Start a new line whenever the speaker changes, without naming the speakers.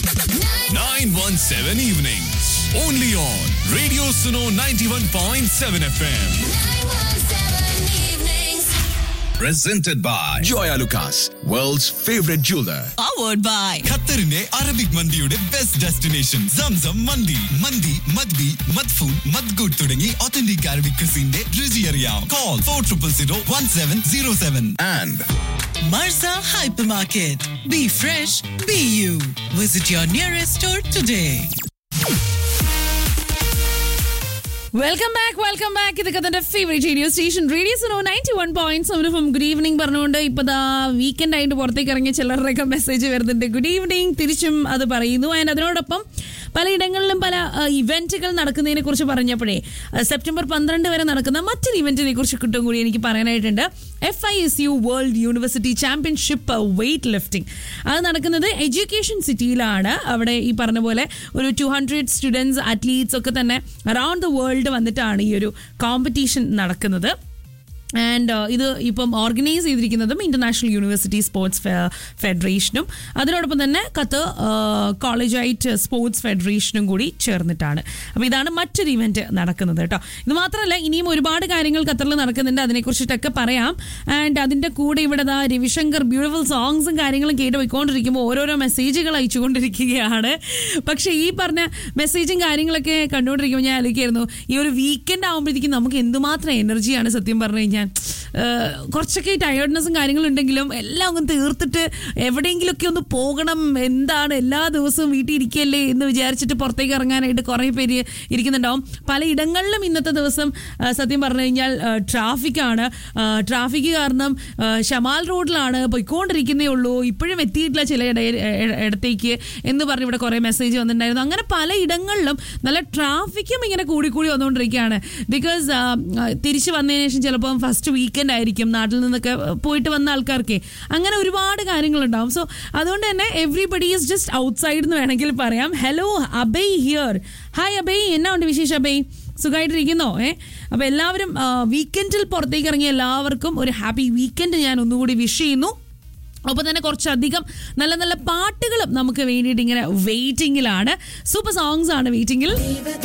917 evenings. Only on Radio Suno 91.7 FM. Presented by Joya Lucas, world's favorite jeweler.
powered by
ഖത്തറിന്റെ Arabic മന്തിയുടെ best destination Zamzam മന്തി മന്തി മദ്ബി മദ്ഫൂൻ മദ്ഗുഡ് തുടങ്ങി ഒത്തന്റിക് അറബിക് ക്രിസിന്റെ രുചി അറിയാം call four triple zero one seven zero seven
And
Marza Hypermarket. Be fresh, be you. Visit your nearest store today.
Welcome back welcome back ഇതൊക്കെ തന്റെ ഫേവറേറ്റ് റേഡിയോ സ്റ്റേഷൻ റേഡിയോ സോ ninety one point seven F good evening പറഞ്ഞുകൊണ്ട് ഇപ്പൊ ദാ weekend ആയിട്ട് പുറത്തേക്ക് ഇറങ്ങിയ ചിലരുടെയൊക്കെ മെസ്സേജ് വരുന്നുണ്ട് ഗുഡ് ഈവനിങ് തിരിച്ചും അത് പറയുന്നു ആൻഡ് അതിനോടൊപ്പം പലയിടങ്ങളിലും പല ഇവന്റുകൾ നടക്കുന്നതിനെ കുറിച്ച് പറഞ്ഞപ്പോഴേ അഹ് സെപ്റ്റംബർ പന്ത്രണ്ട് വരെ നടക്കുന്ന മറ്റൊരു ഇവന്റിനെ കുറിച്ച് കിട്ടും കൂടി എനിക്ക് പറയാനായിട്ടുണ്ട് F I S U world university championship weight lifting അത് നടക്കുന്നത് എഡ്യൂക്കേഷൻ സിറ്റിയിലാണ് അവിടെ ഈ പറഞ്ഞ പോലെ ഒരു ടു ഹൺഡ്രഡ് സ്റ്റുഡൻസ് അത്ലീറ്റ്സ് ഒക്കെ തന്നെ അറൌണ്ട് ദ വേൾഡ് വന്നിട്ടാണ് ഈ ഒരു കോമ്പറ്റീഷൻ നടക്കുന്നത് ആൻഡ് ഇത് ഇപ്പം ഓർഗനൈസ് ചെയ്തിരിക്കുന്നതും ഇന്റർനാഷണൽ യൂണിവേഴ്സിറ്റി സ്പോർട്സ് ഫെഡറേഷനും അതിനോടൊപ്പം തന്നെ കത്ത് കോളേജായിട്ട് സ്പോർട്സ് ഫെഡറേഷനും കൂടി ചേർന്നിട്ടാണ് അപ്പോൾ ഇതാണ് മറ്റൊരു ഇവന്റ് നടക്കുന്നത് കേട്ടോ ഇത് മാത്രമല്ല ഇനിയും ഒരുപാട് കാര്യങ്ങൾ ഖത്തറിൽ നടക്കുന്നുണ്ട് അതിനെക്കുറിച്ചിട്ടൊക്കെ പറയാം ആൻഡ് അതിൻ്റെ കൂടെ ഇവിടെ ദാ രവിശങ്കർ ബ്യൂട്ടിഫുൾ സോങ്സും കാര്യങ്ങളും കേട്ട് പോയിക്കൊണ്ടിരിക്കുമ്പോൾ ഓരോരോ മെസ്സേജുകൾ അയച്ചുകൊണ്ടിരിക്കുകയാണ് പക്ഷേ ഈ പറഞ്ഞ മെസ്സേജും കാര്യങ്ങളൊക്കെ കണ്ടുകൊണ്ടിരിക്കുമ്പോൾ ഞാൻ ആലോചിക്കായിരുന്നു ഈ ഒരു വീക്കെൻഡ് ആകുമ്പോഴത്തേക്കും നമുക്ക് എന്തുമാത്രം എനർജിയാണ് സത്യം പറഞ്ഞു കഴിഞ്ഞാൽ ഏഹ് കുറച്ചൊക്കെ ടയേർഡ്നെസ്സും കാര്യങ്ങളും ഉണ്ടെങ്കിലും എല്ലാം ഒന്ന് തീർത്തിട്ട് എവിടെയെങ്കിലുമൊക്കെ ഒന്ന് പോകണം എന്താണ് എല്ലാ ദിവസവും വീട്ടിൽ ഇരിക്കല്ലേ എന്ന് വിചാരിച്ചിട്ട് പുറത്തേക്ക് ഇറങ്ങാനായിട്ട് കുറേ പേര് ഇരിക്കുന്നുണ്ടാവും പലയിടങ്ങളിലും ഇന്നത്തെ ദിവസം ആ, സത്യം പറഞ്ഞു കഴിഞ്ഞാൽ ട്രാഫിക്കാണ് ട്രാഫിക് കാരണം ആ, ഷമാൽ റോഡിലാണ് പോയിക്കൊണ്ടിരിക്കുന്നേ ഉള്ളൂ ഇപ്പോഴും എത്തിയിട്ടില്ല ചില ഇട- ഇ- ഇടത്തേക്ക് എന്ന് പറഞ്ഞ് ഇവിടെ കുറേ മെസ്സേജ് വന്നിട്ടുണ്ടായിരുന്നു അങ്ങനെ പലയിടങ്ങളിലും നല്ല ട്രാഫിക്കും ഇങ്ങനെ കൂടി കൂടി വന്നുകൊണ്ടിരിക്കുകയാണ് ബിക്കോസ് തിരിച്ചു വന്നതിന് ശേഷം ചിലപ്പം ഫസ്റ്റ് വീക്കെൻഡ് ആയിരിക്കും നാട്ടിൽ നിന്നൊക്കെ പോയിട്ട് വന്ന ആൾക്കാർക്ക് അങ്ങനെ ഒരുപാട് കാര്യങ്ങളുണ്ടാവും സോ അതുകൊണ്ട് തന്നെ എവ്രിബഡി ഈസ് ജസ്റ്റ് ഔട്ട്സൈഡ് എന്ന് വേണമെങ്കിൽ പറയാം hello Abhay here hi Abhay എന്നാ ഉണ്ട് വിശേഷം അബൈ സുഖമായിട്ടിരിക്കുന്നോ ഏ അപ്പോൾ എല്ലാവരും വീക്കെൻഡിൽ പുറത്തേക്ക് ഇറങ്ങിയ എല്ലാവർക്കും ഒരു ഹാപ്പി വീക്കെൻഡ് ഞാൻ ഒന്നുകൂടി വിഷ് ചെയ്യുന്നു ഒപ്പം തന്നെ കുറച്ചധികം നല്ല നല്ല പാട്ടുകളും നമുക്ക് വേണ്ടിയിട്ട് ഇങ്ങനെ വെയിറ്റിംഗിലാണ് സൂപ്പർ സോങ്സ് ആണ് വെയിറ്റിംഗിൽ